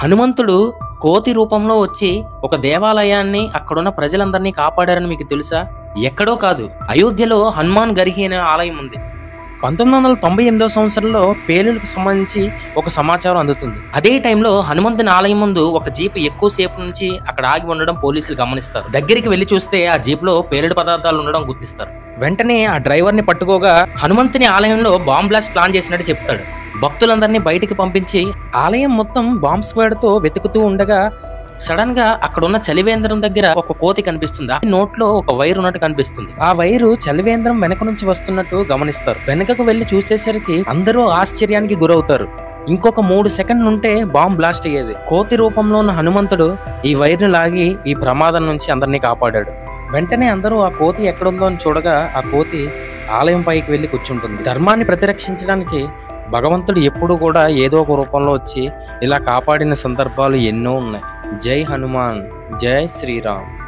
హనుమంతుడు కోతి రూపంలో వచ్చి ఒక దేవాలయాన్ని అక్కడున్న ప్రజలందరినీ కాపాడారని మీకు తెలుసా ఎక్కడో కాదు అయోధ్యలో హనుమాన్ గర్హి అనే ఆలయం ఉంది పంతొమ్మిది వందల తొంభై ఎనిమిదవ సంవత్సరంలో పేలులకు సంబంధించి ఒక సమాచారం అందుతుంది అదే టైంలో హనుమంతుని ఆలయం ముందు ఒక జీప్ ఎక్కువసేపు నుంచి అక్కడ ఆగి ఉండడం పోలీసులు గమనిస్తారు దగ్గరికి వెళ్లి చూస్తే ఆ జీప్ లో పేలుడు పదార్థాలు ఉండడం గుర్తిస్తారు వెంటనే ఆ డ్రైవర్ ని పట్టుకోగా హనుమంతుని ఆలయంలో బాంబ్ బ్లాస్ట్ ప్లాన్ చేసినట్టు చెప్తాడు భక్తులందరినీ బయటికి పంపించి ఆలయం మొత్తం బాంబ్ స్క్వాడ్ తో వెతుకుతూ ఉండగా సడన్ గా అక్కడ ఉన్న చలివేంద్రం దగ్గర ఒక కోతి కనిపిస్తుంది ఆ నోట్లో ఒక వైర్ ఉన్నట్టు కనిపిస్తుంది ఆ వైరు చలివేంద్రం వెనక నుంచి వస్తున్నట్టు గమనిస్తారు వెనకకు వెళ్లి చూసేసరికి అందరూ ఆశ్చర్యానికి గురవుతారు ఇంకొక మూడు సెకండ్ ఉంటే బాంబ్ బ్లాస్ట్ అయ్యేది కోతి రూపంలో ఉన్న హనుమంతుడు ఈ వైర్ను లాగి ఈ ప్రమాదం నుంచి అందరినీ కాపాడాడు వెంటనే అందరూ ఆ కోతి ఎక్కడుందో అని చూడగా ఆ కోతి ఆలయం పైకి వెళ్లి కూర్చుంటుంది ధర్మాన్ని ప్రతిరక్షించడానికి భగవంతుడు ఎప్పుడు కూడా ఏదో ఒక రూపంలో వచ్చి ఇలా కాపాడిన సందర్భాలు ఎన్నో ఉన్నాయి జై హనుమాన్ జై శ్రీరామ్